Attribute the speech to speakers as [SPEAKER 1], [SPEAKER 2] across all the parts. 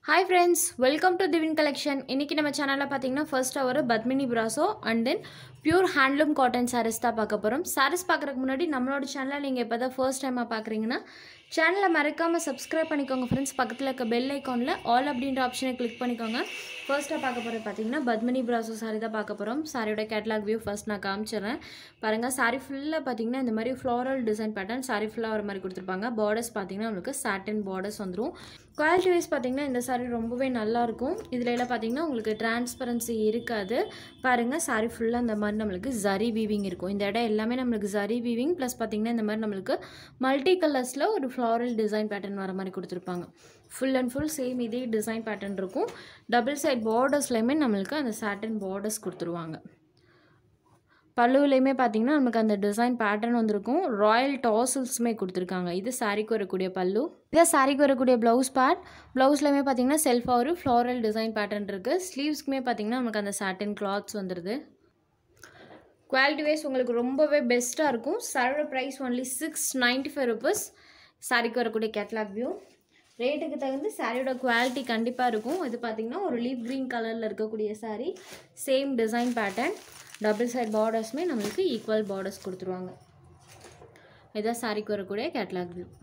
[SPEAKER 1] hi friends welcome to திவின் collection இன்றைக்கி நம்ம சேனலில் பார்த்தீங்கன்னா ஃபர்ஸ்ட் அவர் பத்மினி பிராசோ and then pure handloom cotton saris தான் பார்க்க போகிறோம் சாரீஸ் பார்க்குறதுக்கு முன்னாடி நம்மளோட சேனலை நீங்கள் இப்போ தான் ஃபர்ஸ்ட் டைமாக பார்க்குறீங்கன்னா சேனலை மறக்காமல் சப்ஸ்கிரைப் பண்ணிக்கோங்க ஃப்ரெண்ட்ஸ் பக்கத்தில் இருக்க பெல் ஐக்கானில் ஆல் அப்படின்ற ஆப்ஷனை கிளிக் பண்ணிக்கோங்க ஃபர்ஸ்ட்டாக பார்க்க போகிறது பார்த்தீங்கன்னா பத்மினி பிராசோ சாரி தான் பார்க்க போகிறோம் சாரியோட கேட்லாக் வியூ ஃபர்ஸ்ட் நான் காமிச்சிடுறேன் பாருங்கள் சாரி ஃபுல்லாக பார்த்தீங்கன்னா இந்த மாதிரி ஃப்ளாரல் டிசைன் பேட்டர்ன் சாரி ஃபுல்லாக வர மாதிரி கொடுத்துருப்பாங்க பார்டர்ஸ் பார்த்தீங்கன்னா உங்களுக்கு சாட்டின் பார்டர்ஸ் வந்துடும் குவாலிட்டி வைஸ் பார்த்தீங்கன்னா இந்த சாரி ரொம்பவே நல்லாயிருக்கும் இதில் எல்லாம் பார்த்தீங்கன்னா உங்களுக்கு டிரான்ஸ்பரன்சி இருக்காது பாருங்கள் சாரி ஃபுல்லாக இந்த மாதிரி நம்மளுக்கு ஜரி வீவிங் இருக்கும் இந்த இடம் எல்லாமே நம்மளுக்கு ஜரி வீவிங் ப்ளஸ் பார்த்தீங்கன்னா இந்த மாதிரி நம்மளுக்கு மல்டி கலர்ஸில் ஒரு ஃப்ளாரல் டிசைன் பேட்டர்ன் வர மாதிரி கொடுத்துருப்பாங்க ஃபுல் அண்ட் ஃபுல் சேம் இதே டிசைன் பேட்டர்ன் இருக்கும் டபுள் சைட் பார்டர்ஸ்லையுமே நம்மளுக்கு அந்த சாட்டன் பார்டர்ஸ் கொடுத்துருவாங்க பல்லுவிலையுமே பார்த்தீங்கன்னா நமக்கு அந்த டிசைன் பேட்டர்ன் வந்திருக்கும் ராயல் டாசல்ஸுமே கொடுத்துருக்காங்க இது சாரிக்கு வரக்கூடிய பல்லு இதை சாரிக்கு வரக்கூடிய ப்ளவுஸ் பேட் ப்ளவுஸ்லையுமே பார்த்தீங்கன்னா செல்ஃபாக ஒரு ஃப்ளாரல் டிசைன் பேட்டர்ன் இருக்குது ஸ்லீவ்ஸ்க்குமே பார்த்தீங்கன்னா நமக்கு அந்த சாட்டன் கிளாத்ஸ் வந்துடுது குவாலிட்டி வைஸ் உங்களுக்கு ரொம்பவே பெஸ்ட்டாக இருக்கும் சாரோட price only six ninety five rupees சாரிக்கு வரக்கூடிய கேட்லாக் வியூ ரேட்டுக்கு தகுந்து சாரியோட குவாலிட்டி கண்டிப்பாக இருக்கும் இது பார்த்திங்கன்னா ஒரு லீப் க்ரீன் கலரில் இருக்கக்கூடிய sari same design pattern double side பார்டர்ஸுமே நம்மளுக்கு ஈக்குவல் பார்டர்ஸ் கொடுத்துருவாங்க இதான் சாரிக்கு வரக்கூடிய catalogue view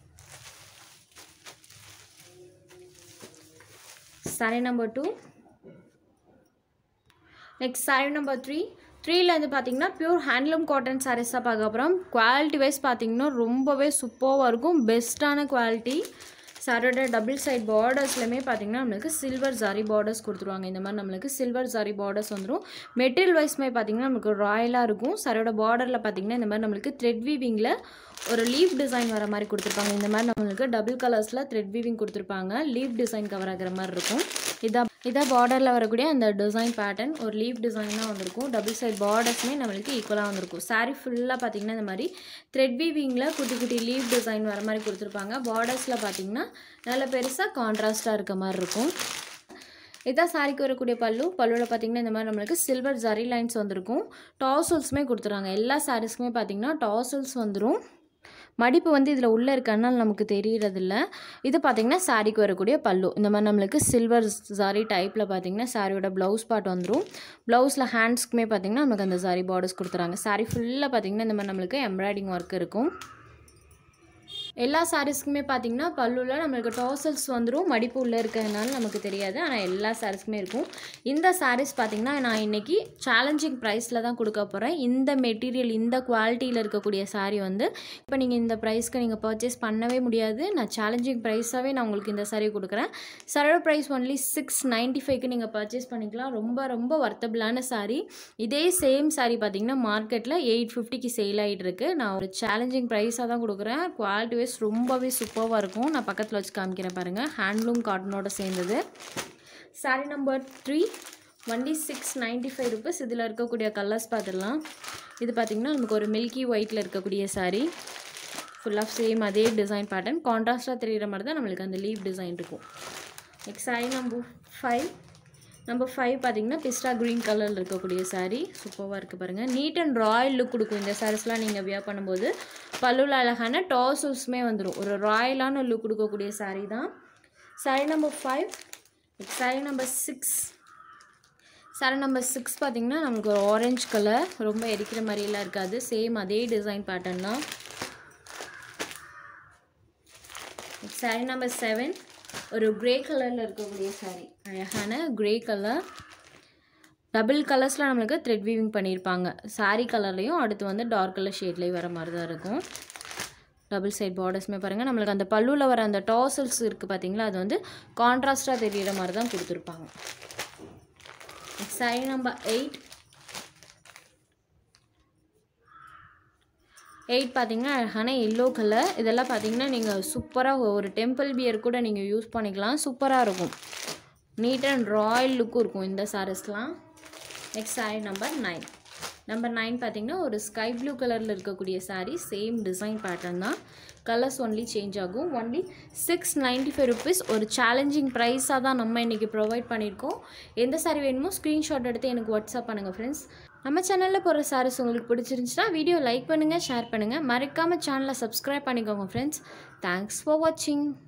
[SPEAKER 1] sari number two next sari number three த்ரீல வந்து பார்த்தீங்கன்னா பியூர் ஹேண்ட்லூம் காட்டன் சாரீஸ் தான் பார்க்க போகிறோம் குவாலிட்டி வைஸ் பார்த்தீங்கன்னா ரொம்பவே சூப்பராக இருக்கும் பெஸ்ட்டான குவாலிட்டி சாரோட டபுள் சைட் பார்டர்ஸ்லையுமே பார்த்தீங்கன்னா நம்மளுக்கு சில்வர் ஜாரி பார்டர்ஸ் கொடுத்துருவாங்க இந்த மாதிரி நம்மளுக்கு சில்வர் ஜாரி பார்டர்ஸ் வந்துடும் மெட்டீரியல் வைஸ்மே பார்த்தீங்கன்னா நமக்கு ராயலாக இருக்கும் சாரோட பார்டரில் பார்த்தீங்கன்னா இந்த மாதிரி நம்மளுக்கு த்ரெட் வீவிங்கில் ஒரு லீஃப் டிசைன் வர மாதிரி கொடுத்துருப்பாங்க இந்த மாதிரி நம்மளுக்கு டபுள் கலர்ஸில் த்ரெட் வீவிங் கொடுத்துருப்பாங்க லீஃப் டிசைன் கவர் ஆகிற மாதிரி இருக்கும் இதான் இதான் பார்டரில் வரக்கூடிய அந்த டிசைன் பேட்டர்ன் ஒரு லீஃப் டிசைன் தான் வந்திருக்கும் டபுள் சைட் பார்டர்ஸுமே நம்மளுக்கு ஈக்குவலாக வந்திருக்கும் சாரீ ஃபுல்லாக பார்த்தீங்கன்னா இந்த மாதிரி த்ரெட் வீவிங்கில் குட்டி குட்டி லீஃப் டிசைன் வர மாதிரி கொடுத்துருப்பாங்க பார்டர்ஸில் பார்த்தீங்கன்னா நல்ல பெருசாக கான்ட்ராஸ்ட்டாக இருக்க மாதிரி இருக்கும் இதான் சாரிக்கு வரக்கூடிய பல்லு பல்லுவில் பார்த்தீங்கன்னா இந்த மாதிரி நம்மளுக்கு சில்வர் ஜரி லைன்ஸ் வந்திருக்கும் டாசல்ஸுமே கொடுத்துருவாங்க எல்லா சாரீஸ்க்குமே பார்த்தீங்கன்னா டாசல்ஸ் வந்துடும் மடிப்பு வந்து இதில் உள்ளே இருக்கனால நமக்கு தெரியறதில்ல இது பார்த்திங்கன்னா சாரிக்கு வரக்கூடிய பல்லு இந்த மாதிரி நம்மளுக்கு சில்வர் சாரி டைப்பில் பார்த்திங்கன்னா சாரியோட ப்ளவுஸ் பார்ட் வந்துடும் ப்ளவுஸில் ஹேண்ட்ஸ்க்குமே பார்த்திங்கன்னா நமக்கு அந்த சாரி பார்டர்ஸ் கொடுத்துறாங்க சாரி ஃபுல்லாக பார்த்திங்கன்னா இந்த மாதிரி நம்மளுக்கு எம்ப்ராய்டிங் ஒர்க் இருக்கும் எல்லா சாரீஸ்க்குமே பார்த்தீங்கன்னா பல்லுவில் நம்மளுக்கு டாசல்ஸ் வந்துடும் மடிப்பு உள்ளே இருக்கிறதுனால நமக்கு தெரியாது ஆனால் எல்லா சாரீஸ்க்குமே இருக்கும் இந்த சாரீஸ் பார்த்திங்கன்னா நான் இன்றைக்கி சேலஞ்சிங் ப்ரைஸில் தான் கொடுக்க போகிறேன் இந்த மெட்டீரியல் இந்த குவாலிட்டியில் இருக்கக்கூடிய சாரீ வந்து இப்போ நீங்கள் இந்த ப்ரைஸ்க்கு நீங்கள் பர்ச்சேஸ் பண்ணவே முடியாது நான் சேலஞ்சிங் ப்ரைஸாகவே நான் உங்களுக்கு இந்த சாரீ கொடுக்குறேன் சாரோட ப்ரைஸ் ஒன்லி சிக்ஸ் நைன்ட்டி ஃபைவ்க்கு நீங்கள் பர்ச்சேஸ் பண்ணிக்கலாம் ரொம்ப ரொம்ப வர்த்தபிளான சாரீ இதே சேம் சாரீ பார்த்திங்கன்னா மார்க்கெட்டில் எயிட் ஃபிஃப்டிக்கு சேல் ஆகிட்டு இருக்கு நான் ஒரு சேலஞ்சிங் ப்ரைஸாக தான் கொடுக்குறேன் குவாலிட்டி வைஸ் ரொம்பவே சூப்பராக இருக்கும் நான் பக்கத்தில் வச்சு காமிக்கிறேன் பாருங்கள் ஹேண்ட்லூம் காட்டனோட சேர்ந்தது sari number three only six ninety five rupees இதில் இருக்கக்கூடிய கலர்ஸ் பார்த்துடலாம் இது பார்த்திங்கன்னா நமக்கு ஒரு மில்கி ஒயிட்டில் இருக்கக்கூடிய சாரீ ஃபுல் ஆஃப் சேம் அதே டிசைன் பேட்டர்ன் கான்ட்ராஸ்ட்டாக தெரிகிற மாதிரி தான் நம்மளுக்கு அந்த லீவ் டிசைன் இருக்கும் next sari number five number five பார்த்தீங்கன்னா பிஸ்டா க்ரீன் கலரில் இருக்கக்கூடிய சாரீ சூப்பராக இருக்குது பாருங்கள் நீட் அண்ட் ராயல் லுக் கொடுக்கும் இந்த சாரீஸ்லாம் நீங்கள் வியர் பண்ணும்போது பல்லுவில் அழகான டாசல்ஸுமே வந்துடும் ஒரு ராயலான லுக் கொடுக்கக்கூடிய சாரீ தான் sari number five sari number six sari number six பார்த்திங்கன்னா நமக்கு ஒரு ஆரஞ்சு கலர் ரொம்ப எரிக்கிற மாதிரிலாம் இருக்காது சேம் அதே டிசைன் பேட்டர்ன் தான் சாரீ நம்பர் செவன் ஒரு க்ரே கலரில் இருக்கக்கூடிய சாரீ அழகான க்ரே கலர் டபுள் கலர்ஸில் நம்மளுக்கு த்ரெட் வீவிங் பண்ணியிருப்பாங்க சாரீ கலர்லேயும் அடுத்து வந்து டார்க் கலர் ஷேட்லேயும் வர மாதிரி தான் இருக்கும் டபுள் சைட் பார்டர்ஸுமே பாருங்கள் நம்மளுக்கு அந்த பல்லுவில் வர அந்த டாசல்ஸ் இருக்குது பார்த்தீங்களா அது வந்து கான்ட்ராஸ்ட்டாக தெரிகிற மாதிரி தான் கொடுத்துருப்பாங்க சாரி நம்பர் எயிட் எயிட் பார்த்தீங்கன்னா அழகான எல்லோ கலர் இதெல்லாம் பார்த்தீங்கன்னா நீங்கள் சூப்பராக ஒரு டெம்பிள் பியர் கூட நீங்கள் யூஸ் பண்ணிக்கலாம் சூப்பராக இருக்கும் நீட் அண்ட் ராயல் லுக்கும் இருக்கும் இந்த சாரீஸ்லாம் next sari number nine number nine பார்த்தீங்கன்னா ஒரு ஸ்கை ப்ளூ கலரில் இருக்கக்கூடிய சாரீ சேம் டிசைன் பேட்டர்ன் தான் கலர்ஸ் ஒன்லி சேஞ்ச் ஆகும் only six ninety five rupees ஒரு சேலஞ்சிங் ப்ரைஸாக தான் நம்ம இன்றைக்கி ப்ரொவைட் பண்ணியிருக்கோம் எந்த சாரீ வேணுமோ ஸ்க்ரீன்ஷாட் எடுத்து எனக்கு வாட்ஸ்அப் பண்ணுங்கள் ஃப்ரெண்ட்ஸ் நம்ம சேனலில் போகிற சாரீஸ் உங்களுக்கு பிடிச்சிருந்துச்சுன்னா வீடியோ லைக் பண்ணுங்கள் ஷேர் பண்ணுங்கள் மறக்காமல் சேனலை சப்ஸ்கிரைப் பண்ணிக்கோங்க ஃப்ரெண்ட்ஸ் தேங்க்ஸ் ஃபார் வாட்சிங்